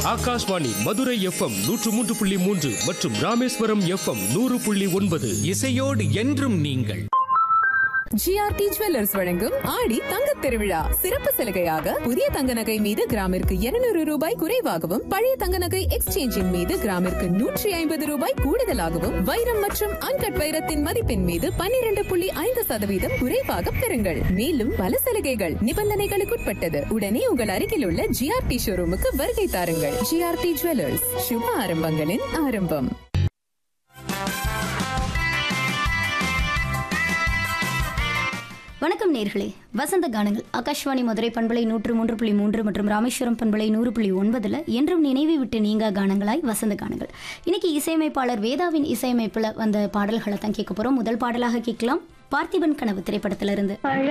Akashvani Madurai FM நூற்று மூன்று புள்ளி மூன்று மற்றும் ராமேஸ்வரம் எஃப்எம் நூறு புள்ளி ஒன்பது இசையோடு என்றும் நீங்கள் ஜிஆர்டி ஜுவல்லர்ஸ் வழங்கும் ஆடி தங்க திருவிழா சிறப்பு சலுகையாக புதிய தங்க நகை மீது கிராமிற்கு 200 ரூபாய் குறைவாகவும் பழைய தங்க நகை எக்ஸ்சேஞ்சின் மீது கிராமிற்கு நூற்றி ஐம்பது ரூபாய் கூடுதலாகவும் வைரம் மற்றும் அன்கட் வைரத்தின் மதிப்பின் மீது 12.5% புள்ளி ஐந்து சதவீதம் குறைவாக பெறுங்கள் மேலும் பல சலுகைகள் நிபந்தனைகளுக்குட்பட்டது உடனே உங்கள் அருகில் உள்ள ஜிஆர்டி ஷோரூமுக்கு வருகை தாருங்கள் ஜிஆர்டி ஜுவல்லர்ஸ் சுப ஆரம்பங்களின் ஆரம்பம் வணக்கம் நேர்களே வசந்த கானங்கள் ஆகாஷ்வாணி மதுரை பண்பலை நூற்று மூன்று புள்ளி மூன்று மற்றும் ராமேஸ்வரம் பண்பலை நூறு புள்ளி ஒன்பதுல என்றும் நினைவு விட்டு நீங்கா கானங்களாய் வசந்த கானங்கள் இன்னைக்கு இசையமைப்பாளர் வேதாவின் இசையமைப்புல வந்த பாடல்களை தான் கேட்க போறோம் முதல் பாடலாக கேட்கலாம் பார்த்திபன் கனவு திரைப்படத்திலிருந்து